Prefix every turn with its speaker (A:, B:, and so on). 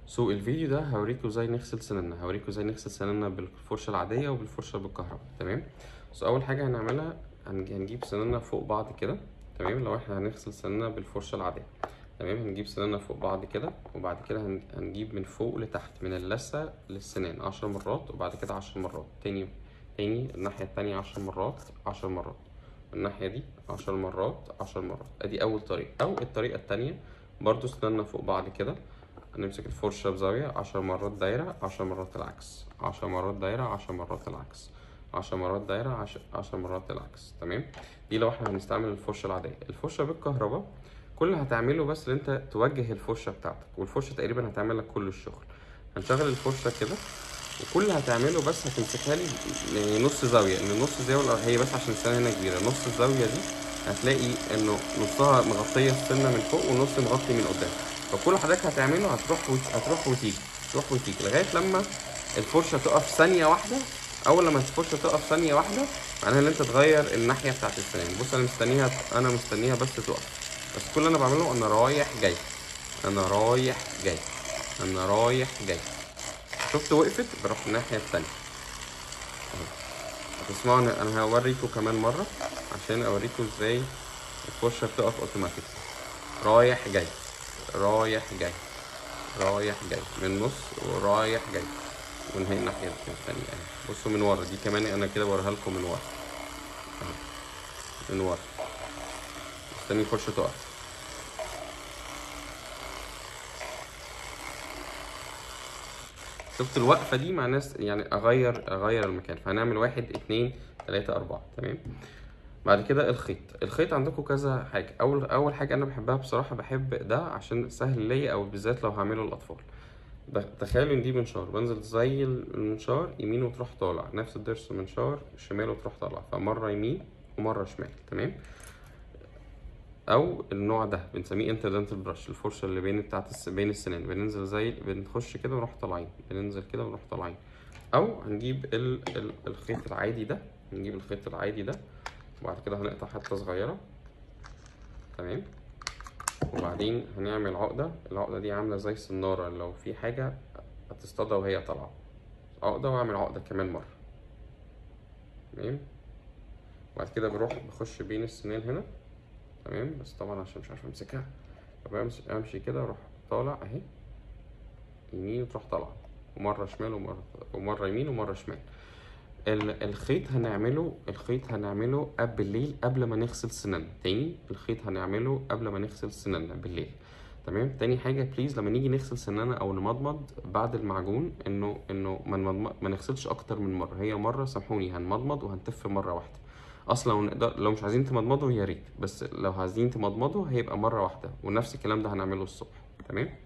A: سو الفيديو ده هوريكم ازاي نغسل سنانا هوريكم ازاي نغسل سنانا بالفرشه العاديه وبالفرشه بالكهرباء تمام سو اول حاجه هنعملها هنج- هنجيب سنانا فوق بعض كده تمام لو احنا هنغسل سنانا بالفرشه العاديه تمام هنجيب سنانا فوق بعض كده وبعد كده هن- هنجيب من فوق لتحت من اللثه للسنان عشر مرات وبعد كده عشر مرات تاني تاني الناحيه التانية عشر مرات عشر مرات الناحيه دي عشر مرات عشر مرات ادي اول طريقه او الطريقه التانية برضو سنانا فوق بعض كده هنمسك الفرشة بزاوية عشر مرات دايرة عشر مرات العكس عشر مرات دايرة عشر مرات العكس عشر مرات دايرة عشر, عشر مرات العكس تمام دي لو احنا هنستعمل الفرشة العادية الفرشة بالكهرباء كل اللي هتعمله بس ان انت توجه الفرشة بتاعتك والفرشة تقريبا هتعمل لك كل الشغل هنشغل الفرشة كده وكل اللي هتعمله بس هتمسكها لي يعني نص زاوية ان نص زاوية هي بس عشان السنة هنا كبيرة نص الزاوية دي هتلاقي انه نصها مغطية السنة من فوق ونص مغطي من قدام فكل حضرتك هتعمله هتروح وت... هتروح وتيجي تروح وتيجي لغايه لما الفرشه تقف ثانيه واحده اول لما الفرشه تقف ثانيه واحده معناها ان انت تغير الناحيه بتاعت السنان بص انا مستنيها انا مستنيها بس تقف بس كل اللي انا بعمله انا رايح جاي انا رايح جاي انا رايح جاي شفت وقفت بروح الناحيه الثانيه هتسمعوا انا أنا هوريكم كمان مره عشان اوريكم ازاي الفرشه بتقف اوتوماتيك رايح جاي رايح جاي رايح جاي من النص ورايح جاي ونهي الناحية التانية اهي بصوا من ورا دي كمان انا كده بوريها لكم من ورا اهي من ورا مستني الفرشة تقف شفت الوقفة دي مع ناس يعني اغير اغير المكان فهنعمل واحد اتنين تلاتة اربعة تمام بعد كده الخيط الخيط عندكم كذا حاجة أول أول حاجة أنا بحبها بصراحة بحب ده عشان سهل ليا أو بالذات لو هعمله للأطفال ب- تخيلوا إن دي منشار بنزل زي المنشار يمين وتروح طالع نفس الضرس منشار شمال وتروح طالع فمرة يمين ومرة شمال تمام أو النوع ده بنسميه انتردنتال برش الفرشة اللي بين بتاعت الس... بين السنان بننزل زي بنخش كده ونروح طالعين بننزل كده ونروح طالعين أو هنجيب ال... ال... الخيط العادي ده نجيب الخيط العادي ده وبعد كده هنقطع حتة صغيرة تمام وبعدين هنعمل عقدة العقدة دي عاملة زي السنارة لو في حاجة هتصطادها وهي طالعة عقدة وأعمل عقدة كمان مرة تمام وبعد كده بروح بخش بين السنان هنا تمام بس طبعا عشان مش عارف امسكها فبمشي امشي كده اروح طالع اهي يمين وتروح طالعة ومرة شمال ومرة ومرة يمين ومرة شمال ال- الخيط هنعمله الخيط هنعمله قبل بالليل قبل ما نغسل سناننا تاني الخيط هنعمله قبل ما نغسل سناننا بالليل تمام تاني حاجه بليز لما نيجي نغسل سناننا او نمضمض بعد المعجون انه انه ما نمضمض- ما نغسلش اكتر من مره هي مره سامحوني هنمضمض وهنتف مره واحده اصلا لو نقدر لو مش عايزين تمضمضوا يا ريت بس لو عايزين تمضمضوا هيبقى مره واحده ونفس الكلام ده هنعمله الصبح تمام